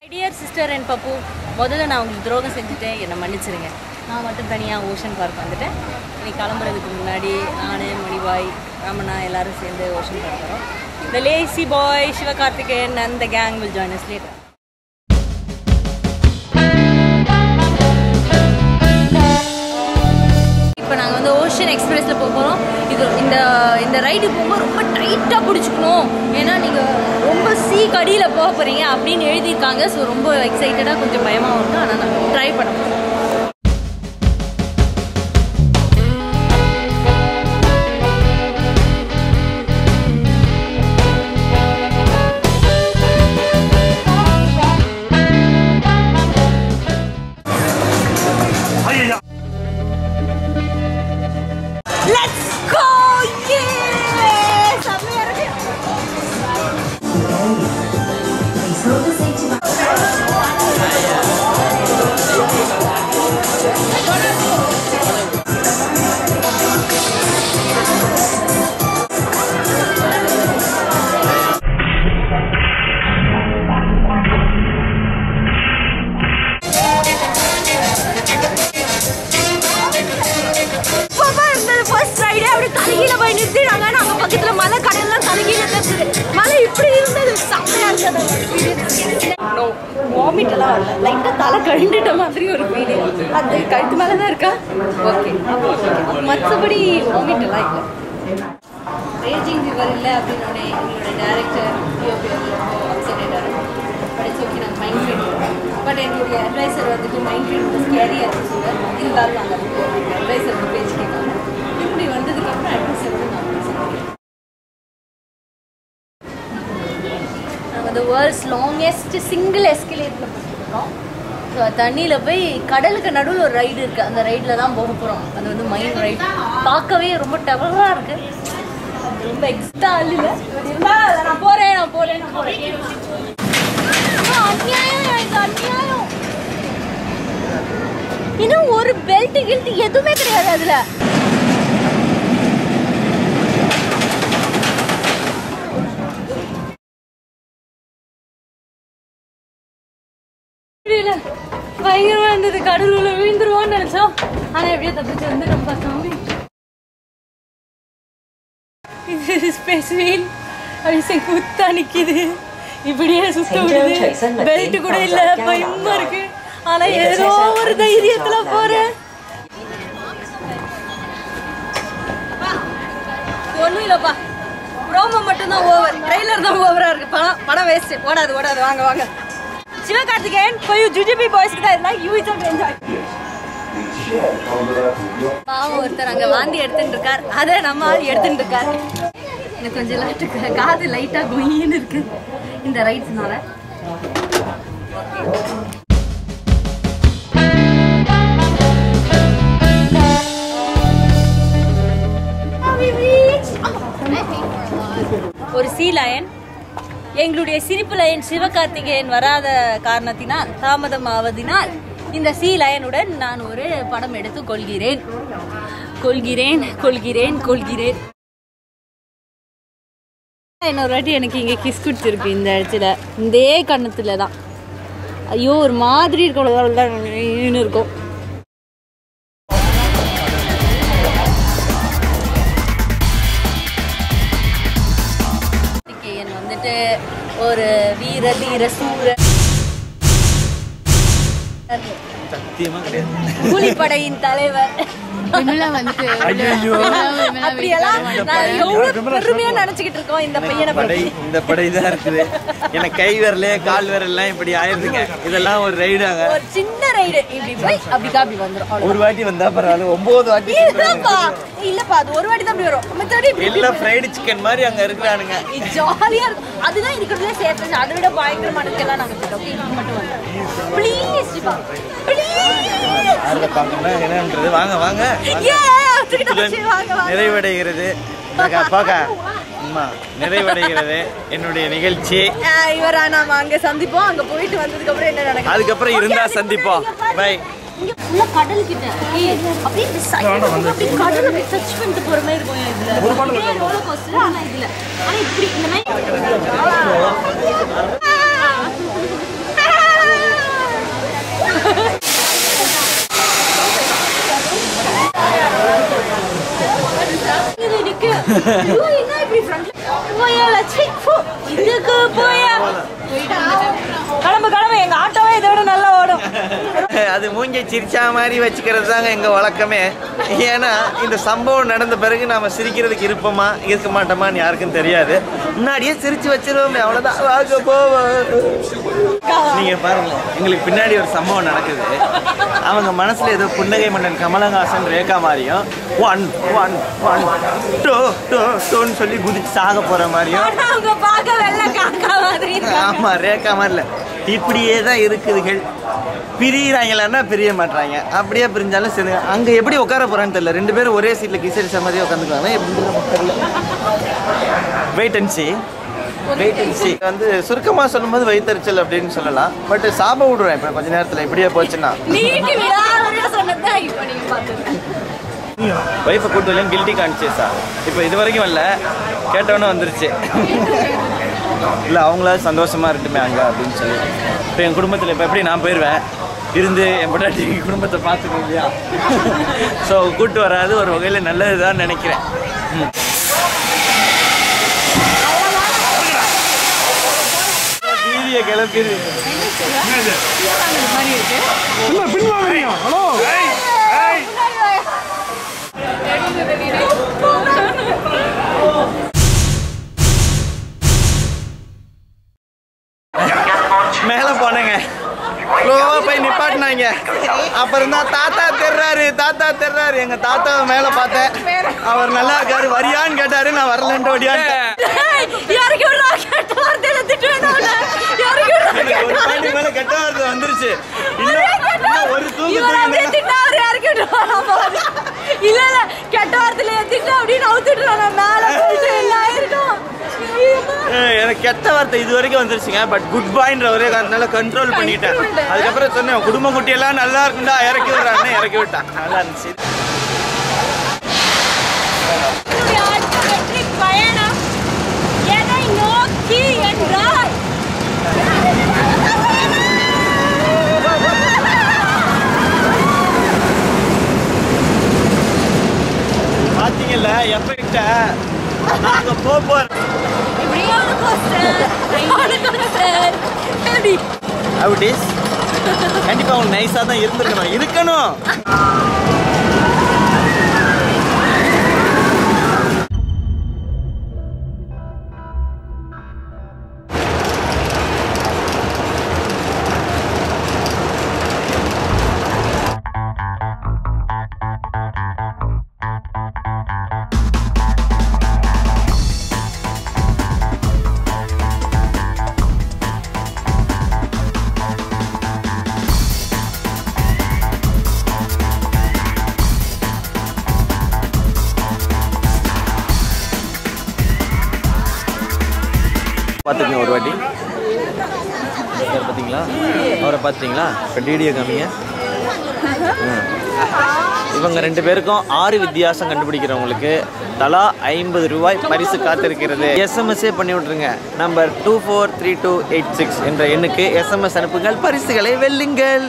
Dear sister and பப்பு முதல்ல நான் உங்களுக்கு துரோகம் செஞ்சுட்டேன் என்னை மன்னிச்சிருங்க நான் மட்டும் தனியாக ஓஷன் பார்க் வந்துட்டேன் இன்னைக்கு கிளம்புறதுக்கு முன்னாடி நான் மணிபாய் ராமண்ணா எல்லாரும் சேர்ந்து ஓஷன் பார்க் வரோம் the lazy boy Sivakarthikeyan and the gang will join us later இப்போ நாங்கள் வந்து ஓஷன் எக்ஸ்பிரஸில் போக போகிறோம் இது இந்த இந்த ரைடு போகும்போது ரொம்ப டைட்டாக பிடிச்சிக்கணும் ஏன்னா நீங்கள் ரொம்ப சீ கடியில் போக போகிறீங்க அப்படின்னு எழுதியிருக்காங்க ஸோ ரொம்ப எக்ஸைட்டடாக கொஞ்சம் பயமாக இருக்கும் ஆனால் நாங்கள் ட்ரை பண்ண போகிறோம் லெட்ஸ் கோ யே செம்மையா இருக்கு பாப்பா இருந்தது ஃபர்ஸ்ட் ரைடே அப்படி தலைகீழ போய் நிறுத்தினாங்க நாங்க பக்கத்துல மலை கடையெல்லாம் தலைகீழ தெரிஞ்சது மலை இப்படி இருந்தது செம்மையா இருந்தது நோ வாமிட் எல்லாம் வரல லைட்டா தலை கழுண்டுட்ட மாதிரி ஒரு ஃபீலிங் அது கழுத்து மேல தான் இருக்கா ஓகே மற்றபடி வாமிட் எல்லாம் இல்லை ரேஜிங் ரிவர் இல்லை அப்படின்னு எங்களோட டேரக்டர் ரொம்ப அப்செட் ஆயிட்டாரு பட் இட்ஸ் ஓகே நாங்கள் மைண்ட் ட்ரீட் பட் எங்களுடைய அட்வைசர் வந்துட்டு மைண்ட் ட்ரீட் ரொம்ப ஸ்கேரியாக இருந்துச்சு இருந்தாலும் நாங்கள் அதுக்கு அட்வைசருக்கு பேச்சு கேட்காம இப்படி வந்ததுக்கப்புறம் அட்வைசரோட நாங்கள் சொல்லுவோம் நாங்கள் வந்து வேர்ல்ட்ஸ் லாங்கெஸ்ட் சிங்கிள் எஸ்கலேட்டில் போட்டுருக்கோம் ஸோ தண்ணியில் போய் கடலுக்கு நடுவில் ஒரு ரைடு இருக்குது அந்த ரைடில் தான் போக போகிறோம் அது வந்து மைண்ட் ரைடு பார்க்கவே ரொம்ப டவராக இருக்குது ரொம்ப எக்ஸ்ட்ரா அள்ளில நான் போகிறேன் நான் போகிறேன் நான் போகிறேன் அநியாயம் எனக்கு அநியாயம் இன்னும் ஒரு பெல்ட் கில்ட் எதுவுமே கிடையாது அதுல புரியல பயங்கரமா இருந்தது கடல் உள்ள விழுந்துருவோம்னு நினைச்சோம் ஆனா எப்படியோ தப்பிச்சு வந்து நம்ம சாமி இது ஸ்பேஸ் வீல் அப்படி குத்தா நிக்குது இப்படியே சுத்த விடுது பெல்ட் கூட இல்ல பயமா இருக்கு ஆனா ஏதோ ஒரு தைரியத்துல போறேன் ஒண்ணும் இல்லப்பா ப்ரோமோ மட்டும் தான் ஓவர் ட்ரெய்லர் தான் ஓவரா இருக்கு படம் படம் வேஸ்ட் ஓடாது ஓடாது வாங்க வாங்க சிவகார்த்திகேயன் போய் ஜுஜிபி பாய்ஸ்க்கு தான் இருந்தா யூ இஸ் என்ஜாய் பாவம் ஒருத்தர் அங்க வாந்தி எடுத்துட்டு இருக்கார் அதை நம்ம ஆள் எடுத்துட்டு இருக்கார் எனக்கு கொஞ்சம் லைட்டு காது லைட்டா குயின்னு இருக்கு இந்த ரைட்ஸ்னால ஒரு சீ லயன் எங்களுடைய சிரிப்பு லயன் சிவகார்த்திகேயன் வராத காரணத்தினால் தாமதம் ஆவதினால் இந்த சி லயனுடன் நான் ஒரு படம் எடுத்து கொள்கிறேன் கொள்கிறேன் கொள்கிறேன் கொள்கிறேன் இன்னொரு வாட்டி எனக்கு இங்கே கிஸ் கொடுத்துருக்கு இந்த இடத்துல இதே கண்ணத்துல தான் ஐயோ ஒரு மாதிரி இருக்கும் இருக்கும் கார்த்திகேயன் வந்துட்டு ஒரு வீர தீர சூர சத்தியமா கிடையாது கூலிப்படையின் தலைவர் விமலா வந்துட்டு ஐயோ அப்படியெல்லாம் நான் எவ்வளவு பெருமையா நினைச்சுக்கிட்டு இருக்கோம் இந்த பையனை படை பத்தி இந்த படை தான் இருக்குது எனக்கு கை விரல கால் விரல்லாம் இப்படி ஆயிருதுங்க இதெல்லாம் ஒரு ரைடாங்க ஒரு சின்ன ரைடு இப்படி போய் அப்படி காப்பி வந்துரும் அவ்வளவுதான். ஒரு வாட்டி வந்தா பரவாயில்ல ஒன்பது வாட்டி இல்லப்பா இல்லப்பா அது ஒரு வாட்டி தான் அப்படி வரும் மத்தபடி இப்படி எல்லாம் ஃப்ரைடு சிக்கன் மாதிரி அங்க இருக்கிறானுங்க ஜாலியா இருக்கும் அதுதான் இருக்கிறதுல சேஃப் அதை விட பயங்கரமானதுக்கெல்லாம் நாங்க போயிட்டோம் Okay, இது மட்டும் வந்து ப்ளீஸ் ப்ளீஸ் அதுல பார்க்கணும் என்னன்றது வாங்க வாங்க வாங்க. இத்துடன் நிறைவடைகிறது பாக்கா, பாக்கா அம்மா நிறைவடைகிறது என்னுடைய நிகழ்ச்சி இவரா நாம அங்க சந்திப்போம் அங்க போயிட்டு வந்ததுக்கு அப்புறம் என்ன நடக்கும் அதுக்கப்புறம் இருந்தா சந்திப்போம் பை இங்க ஃபுல்லா கடல் கிட்ட ஏய், அப்படியே இந்த side அப்படியே கடல் அப்படியே touch பண்ணிட்டு போற மாதிரி இருக்கும் இதுல அப்படியே roller coaster, ஆனா இதுல ஆனா இப்படி இந்த மாதிரி அது மூஞ்சை சிரிச்சா மாதிரி வச்சுக்கிறது தாங்க எங்க வழக்கமே ஏன்னா இந்த சம்பவம் நடந்த பிறகு நாம சிரிக்கிறதுக்கு இருப்போமா இருக்க மாட்டோமான்னு யாருக்கும் தெரியாது முன்னாடியே சிரிச்சு வச்சிருவோமே அவ்வளவுதான் வாங்க போவோம் நீங்க பாருங்க எங்களுக்கு பின்னாடி ஒரு சம்பவம் நடக்குது அவங்க மனசுல ஏதோ புன்னகை மன்னன் கமலஹாசன் ரேகா மாதிரியும் one one one two two டோன்னு சொல்லி குதிச்சு சாக போற மாதிரியும் ஆனா அவங்க பார்க்க வெள்ளை காக்கா மாதிரி இருக்காங்க. ஆமா ரேகா மாதிரி இல்ல இப்படியே தான் இருக்குதுகள் பிரியிறாங்களான்னா பிரிய மாட்டாங்க அப்படியே பிரிஞ்சாலும் சரி அங்க எப்படி உட்கார போறான்னு தெரியல ரெண்டு பேரும் ஒரே சீட்ல கிசரிச்ச மாதிரியே உட்காந்துக்குவாங்க எப்படி தெரியல wait and see wait and see வந்து சுருக்கமா சொல்லும்போது வயிற்றுச்சல் அப்படின்னு சொல்லலாம் பட் சாப விடுவேன் இப்போ கொஞ்ச நேரத்துல இப்படியே போச்சுன்னா நீட்டி விடாதவரையா சொன்னதுதான் இப்ப நீங்க பார்த்தது ஒய்ஃபை கூட்டு வரலையும் கில்ட்டி கான்சியஸா இப்போ இது வரைக்கும் வரல கேட்டவொன்னே வந்துருச்சு இல்லை அவங்களாவது சந்தோஷமா இருக்கட்டுமே அங்கே அப்படின்னு சொல்லி இப்போ என் குடும்பத்தில் இப்போ எப்படி நான் போயிடுவேன் இருந்து என் பொண்டாட்டி குடும்பத்தை பார்த்துக்கணும் இல்லையா ஸோ கூட்டு வராது ஒரு வகையில் நல்லது தான் நினைக்கிறேன் ம். வீதியை கிளப்பிடு என்ன பின்வாங்குறீங்க ஹலோ மேலே போனேங்க ஸ்லோவாக போய் நிப்பாட்டினாங்க அப்புறம் தான் தாத்தா தெர்றாரு தாத்தா தெர்றாரு எங்க தாத்தாவை மேலே பார்த்தேன் அவர் நல்லா இருக்காரு வரியான்னு கேட்டாரு நான் வரலன்ட்டு ஓடியான்னு ஏய், இறக்கி விடுறா கெட்ட வார்த்தையில திட்டுவேன் அவனை. இறக்கி விடுறா எனக்கு கெட்ட ஒரு பாண்டி வார்த்தை. மேல கெட்ட வார்த்தை வந்துருச்சு ஒரே இன்னும் கெட்ட இன்னும் ஒரு தூக்கு இவர் அப்படியே தூக்கி திட்டா அவரு இறக்கி விட்டுருவாரா போது. இல்ல இல்ல கெட்ட வார்த்தையில திட்டு அப்படின்னு அவுத்துட்டுறான் மேல போயிட்டு எல்லாம் இருக்கும் ஏய், எனக்கு கெட்ட வார்த்தை இது வரைக்கும் வந்துருச்சுங்க பட் குட் பாய்ன்ற ஒரே காரணத்தால கண்ட்ரோல் பண்ணிட்டேன் Control. அதுக்கப்புறம் சொன்னேன் குடும்ப குட்டி எல்லாம் நல்லா இருக்குண்டா இறக்கி விடுறான்னு இறக்கி விட்டான் நல்லா இருந்துச்சு என்னுடைய அடுத்த வெற்றி பயணம் எதை நோக்கி என்றால் பாத்தீங்கல்ல எஃபெக்ட நாங்க போக போறோம் roller coaster, roller coaster. எப்படி? அப்படிஸ் கண்டிப்பா அவங்க நைஸா தான் இருந்திருக்கணும் இருக்கணும் பார்த்துக்கங்க ஒரு வாட்டி சார் பார்த்தீங்களா அவரை பார்த்தீங்களா இப்போ டிடியை காமிங்க ம். இவங்க ரெண்டு பேருக்கும் ஆறு வித்தியாசம் கண்டுபிடிக்கிறவங்களுக்கு தலா ஐம்பது ரூபாய் பரிசு காத்திருக்கிறது எஸ்எம்எஸ்ஸே பண்ணி விட்ருங்க number two four three two eight six என்ற எண்ணுக்கு எஸ்எம்எஸ் அனுப்புங்கள் பரிசுகளை வெல்லுங்கள்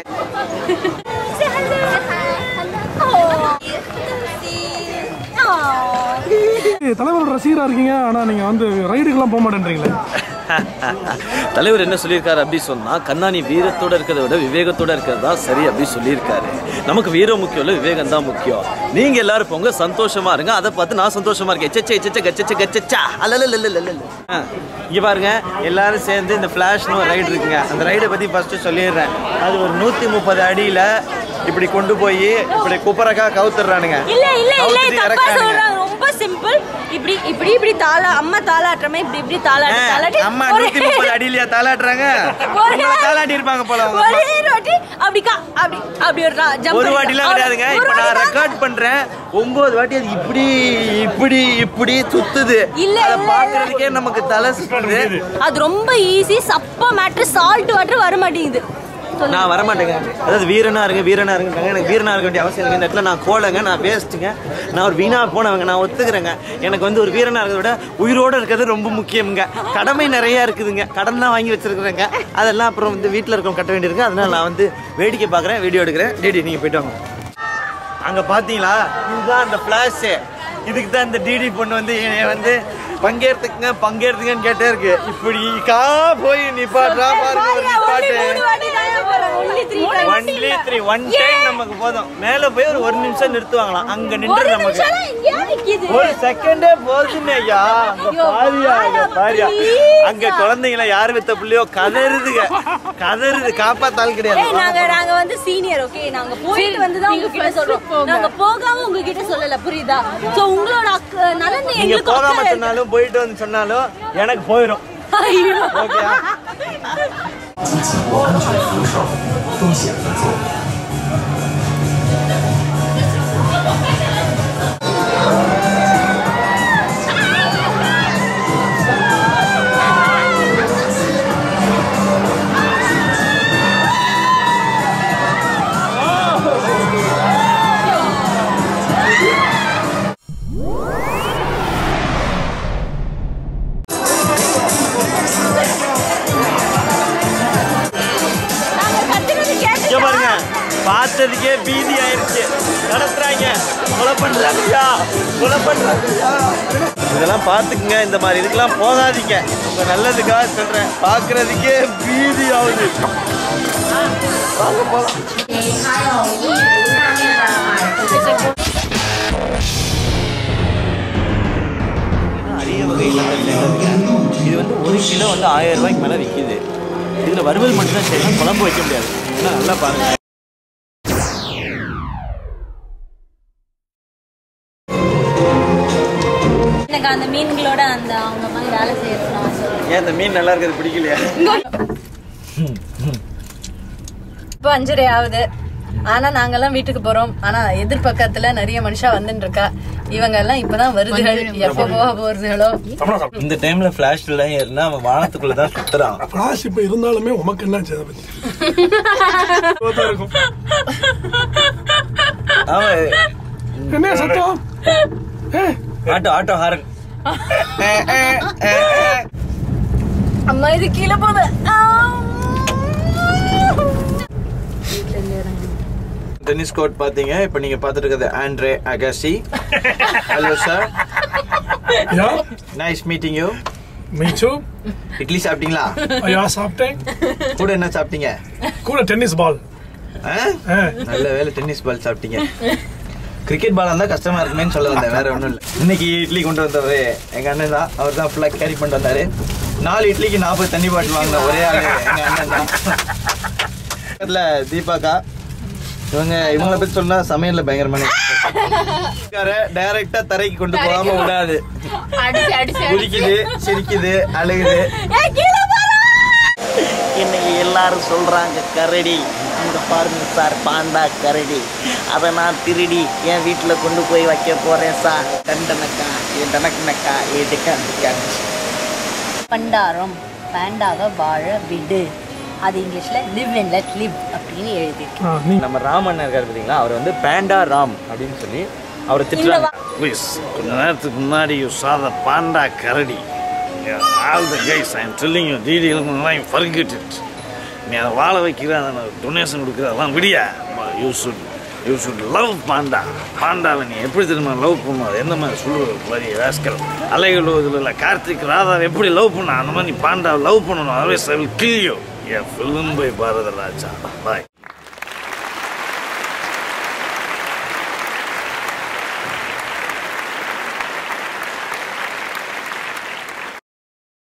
தலைவரோட ரசிகரா இருக்கீங்க ஆனா நீங்க வந்து ரைடுக்கெல்லாம் போக மாட்டேன்றீங்களே தலைவர் என்ன சொல்லியிருக்காரு அப்படி சொன்னா கண்ணாணி வீரத்தோட இருக்கிறத விட விவேகத்தோட இருக்கிறது தான் சரி அப்படி சொல்லியிருக்காரு நமக்கு வீரம் முக்கியம் இல்ல விவேகம் தான் முக்கியம் நீங்க எல்லாரும் போங்க சந்தோஷமா இருங்க அதை பார்த்து நான் சந்தோஷமா இருக்கேன் எச்சச்சே எச்சச்சே கச்சச்சே கச்சச்சா அல்லல்ல இங்க பாருங்க எல்லாரும் சேர்ந்து இந்த ஃபிளாஷ்னு ஒரு ரைடு இருக்குங்க அந்த ரைடை பத்தி ஃபர்ஸ்ட் சொல்லிடுறேன் அது ஒரு நூத்தி முப்பது அடியில இப்படி கொண்டு போய் இப்படி குப்பரக்கா கவுத்துறானுங்க இல்ல இல்ல இல்ல கவுத்துட்டு தப்பா இறக்குறானுங்க. சொல்றாங்க ரொம்ப சிம்பிள் இப்படி இப்படி இப்படி தாள அம்மா தாளாட்டுறமே இப்படி இப்படி தாளாட்டி ஆ, தாளாட்டி அம்மா ஒரே- நூத்தி முப்பது அடியிலயா தாளாட்டுறாங்க ஒரே- உங்களை தாளாட்டி இருப்பாங்க போல அவங்க அம்மா. ஒரே வாட்டி அப்படி கா அப்படி அப்படி ஒரு ரா- jump ஒரு அடிக்க. வாட்டிலாம் கிடையாதுங்க ஒரு இப்போ நான் வாட்டி தான். ரெக்கார்ட் பண்றேன் ஒன்பது வாட்டி அது இப்படி இப்படி இப்படி சுத்துது இல்ல, அதை இல்ல, பாக்குறதுக்கே நமக்கு தலை சுத்துது அது ரொம்ப ஈஸி சப்ப மேட்ரு சால்ட் வாட்டர் வர மாட்டேங்குது சொல்லுங்க. நான் வரமாட்டேங்க அதாவது வீரனா இருங்க வீரனா இருங்க எனக்கு வீரனா இருக்க வேண்டிய அவசியம் இல்லை இந்த இடத்துல நான் கோலைங்க நான் வேஸ்ட்டுங்க நான் ஒரு வீணா போனவங்க நான் ஒத்துக்கிறேங்க எனக்கு வந்து ஒரு வீரனா இருக்கிறத விட உயிரோட இருக்கிறது ரொம்ப முக்கியம்ங்க கடமை நிறைய இருக்குதுங்க கடன்லாம் வாங்கி வச்சிருக்கிறேங்க அதெல்லாம் அப்புறம் வந்து வீட்டில் இருக்கவங்க கட்ட வேண்டியிருக்கு அதனால நான் வந்து வேடிக்கை பார்க்குறேன் வீடியோ எடுக்கிறேன் டிடி நீங்கள் போயிட்டு வாங்க அங்கே பார்த்தீங்களா இதுதான் அந்த ஃப்ளாஷு இதுக்கு தான் இந்த டிடி பொண்ணு வந்து என்னை வந்து பங்கேற்றுக்குங்க பங்கேற்றுங்கன்னு கேட்டே இருக்கு இப்படி கா போய் நிப்பாட்டா பாருங்க ஒரு நிப்பாட்டு ஒன்லி த்ரீ ஒன் டைம் நமக்கு போதும் மேல போய் ஒரு ஒரு நிமிஷம் நிறுத்துவாங்களாம் அங்க நின்று நமக்கு ஒரு செகண்டே போதுமே ஐயா அங்க பாரியா அங்க பாரியா அங்க குழந்தைங்கள யாரு வித்த புள்ளையோ கதறுதுங்க கதறுது காப்பாத்தால் கிடையாது ஏய், நாங்க நாங்க வந்து சீனியர் ஓகே நாங்க போயிட்டு வந்து தான் உங்ககிட்ட சொல்றோம் நாங்க போகாம உங்ககிட்ட சொல்லல புரியுதா சோ உங்களோட அக்க- நலன் நீங்க எங்களுக்கு போகாம அக்கறை இருக்கு. சொன்னாலும் போயிட்டு வந்து சொன்னாலும் எனக்கு போயிடும் ஐயோ. ஓகேயா 激起过安全扶手，风险合作。 நாங்க கத்துறது இங்க கேட்டுச்சா? பாருங்க பார்த்ததுக்கே பீதி ஆயிருச்சு நடத்துறாங்க கொலை பண்றாங்கய்யா கொலை பண்றாங்கய்யா இதெல்லாம் பார்த்துக்குங்க இந்த மாதிரி இதுக்கெல்லாம் போகாதீங்க உங்க நல்லதுக்காக சொல்றேன் பார்க்கறதுக்கே பீதி ஆகுது வாங்க போலாம் அரிய வகை இனங்கள் இது வந்து ஒரு கிலோ வந்து ஆயிரம் ரூபாய்க்கு மேலே விற்கிது இதில் வறுவல் மட்டும் தான் செய்யணும் குழம்பு வைக்க முடியாது ஆனால் நல்லா பாருங்க எனக்கு அந்த மீன்களோட அந்த அவங்க மாதிரி வேலை செய்யறதுலாம் ஆசை. ஏன் இந்த மீன் நல்லா இருக்கிறது பிடிக்கலையா இப்போ அஞ்சரை ஆகுது ஆனா நாங்கெல்லாம் வீட்டுக்கு போறோம் ஆனா எதிர்பக்கத்துல நிறைய மனுஷா வந்துட்டு இருக்கா இவங்க எல்லாம் இப்பதான் வருதுகள் எப்ப போக போறதுகளோ இந்த டைம்ல பிளாஷ்ல ஏறினா அவன் வானத்துக்குள்ள தான் சுத்துறான் ஃபிளாஷ் இப்ப இருந்தாலுமே உமக்கு என்ன செய்த பத்தி தான் இருக்கும் அவன் என்ன சத்தம் ஏ ஆட்டோ ஆட்டோ ஹாரன் அம்மா இது கீழே போகுது டென்னிஸ் கோர்ட் பாத்தீங்க இப்போ நீங்க பார்த்துட்டு இருக்கிறது Andre Agassi hello sir yeah nice meeting you மீச்சு இட்லி சாப்பிட்டீங்களா யா சாப்பிட்டேன் கூட என்ன சாப்பிட்டீங்க கூட டென்னிஸ் பால் ஆ? ஆ நல்ல வேலை டென்னிஸ் பால் சாப்பிட்டீங்க கிரிக்கெட் பால் இருந்தா கஷ்டமா இருக்குமேன்னு சொல்ல வந்தேன் வேற ஒண்ணும் இல்ல இன்னைக்கு இட்லி கொண்டு வந்தவரு எங்க அண்ணன் தான் அவர் தான் ஃபுல்லா கேரி பண்ணிட்டு வந்தாரு நாலு இட்லிக்கு நாற்பது தண்ணி பாட்டில் வாங்கின ஒரே ஆளு எங்க அண்ணன் தான் பக்கத்துல தீபாக்கா இவங்க இவங்கள பத்தி சொன்னா சமையல்ல பயங்கரமான டைரக்டா தரைக்கு கொண்டு போகாம விடாது குதிக்குது சிரிக்குது அழுகுது இன்னைக்கு எல்லாரும் சொல்றாங்க கரடி அங்க பாருங்க சார் பாண்டா கரடி அதை நான் திருடி என் வீட்டுல கொண்டு போய் வைக்க போறேன் சார் டண்டனக்கா ஏ டனக்குனக்கா ஏ டிக்கா பண்டாரம் பேண்டாவை வாழ விடு அது இங்கிலீஷ்ல லிவ் அண்ட் லெட் லிவ் அப்படின்னு எழுதி ஆ, நீ நம்ம ராமன் இருக்காரு பார்த்தீங்களா அவர் வந்து பேண்டா ராம் அப்படின்னு சொல்லி அவரை திட்டுறாங்க Please, கொஞ்ச நேரத்துக்கு முன்னாடி யூ சாத பாண்டா கரடி all the guys I am telling you detail forget it நீ அதை வாழ வைக்கிற அதை டொனேஷன் கொடுக்குற அதெல்லாம் விடியா you should you should love panda பாண்டாவை நீ எப்படி தெரியுமா லவ் பண்ணும் அது எந்த மாதிரி சொல்லுவது பெரிய வேஸ்கல் அலைகள் இதில் கார்த்திக் ராதாவை எப்படி லவ் பண்ண அந்த மாதிரி நீ பாண்டாவை லவ் பண்ணணும் otherwise I will kill you என் film by Bharathi Raja bye